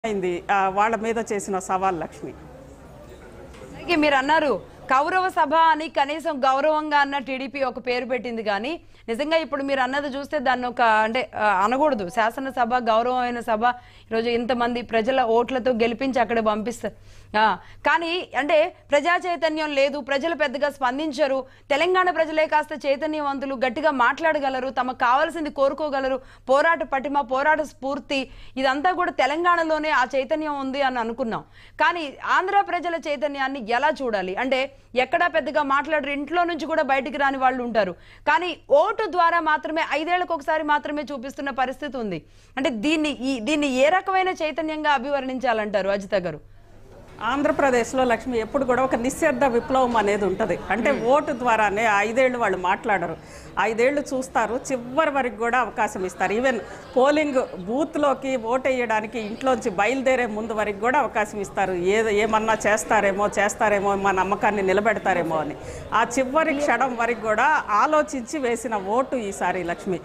అయింది ఆ, వాళ్ళ మీద చేసిన సవాల్ లక్ష్మి అలాగే మీరు అన్నారు కౌరవ సభ అని కనీసం గౌరవంగా అన్న టీడీపీ ఒక పేరు పెట్టింది కానీ నిజంగా ఇప్పుడు మీరు అన్నది చూస్తే దాన్ని ఒక అంటే ఆ, అనకూడదు శాసనసభ గౌరవమైన సభ ఈరోజు ఇంతమంది ప్రజల ఓట్లతో గెలిపించి అక్కడ పంపిస్తారు ఆ, కానీ అంటే ప్రజా చైతన్యం లేదు ప్రజలు పెద్దగా స్పందించరు తెలంగాణ ప్రజలే కాస్త చైతన్యవంతులు గట్టిగా మాట్లాడగలరు తమకు కావాల్సింది కోరుకోగలరు పోరాట పటిమ పోరాట స్ఫూర్తి ఇదంతా కూడా తెలంగాణలోనే ఆ చైతన్యం ఉంది అని అనుకున్నాం కానీ ఆంధ్ర ప్రజల చైతన్యాన్ని ఎలా చూడాలి అంటే ఎక్కడా పెద్దగా మాట్లాడరు ఇంట్లో నుంచి కూడా బయటికి రాని వాళ్ళు ఉంటారు కానీ ఓటు ద్వారా మాత్రమే ఐదేళ్లకు ఒకసారి మాత్రమే చూపిస్తున్న పరిస్థితి ఉంది అంటే దీన్ని ఈ దీన్ని ఏ రకమైన చైతన్యంగా అభివర్ణించాలంటారు అజిత గారు ఆంధ్రప్రదేశ్లో లక్ష్మి ఎప్పుడు కూడా ఒక నిశ్శబ్ద విప్లవం అనేది ఉంటుంది అంటే ఓటు ద్వారానే ఐదేళ్ళు వాళ్ళు మాట్లాడరు ఐదేళ్లు చూస్తారు చివరి వరకు కూడా అవకాశం ఇస్తారు ఈవెన్ పోలింగ్ బూత్లోకి ఓటు వేయడానికి ఇంట్లోంచి బయలుదేరే ముందు వరకు కూడా అవకాశం ఇస్తారు ఏ ఏమన్నా చేస్తారేమో చేస్తారేమో మా నమ్మకాన్ని నిలబెడతారేమో అని ఆ చివరి క్షణం వరకు కూడా ఆలోచించి వేసిన ఓటు ఈసారి లక్ష్మి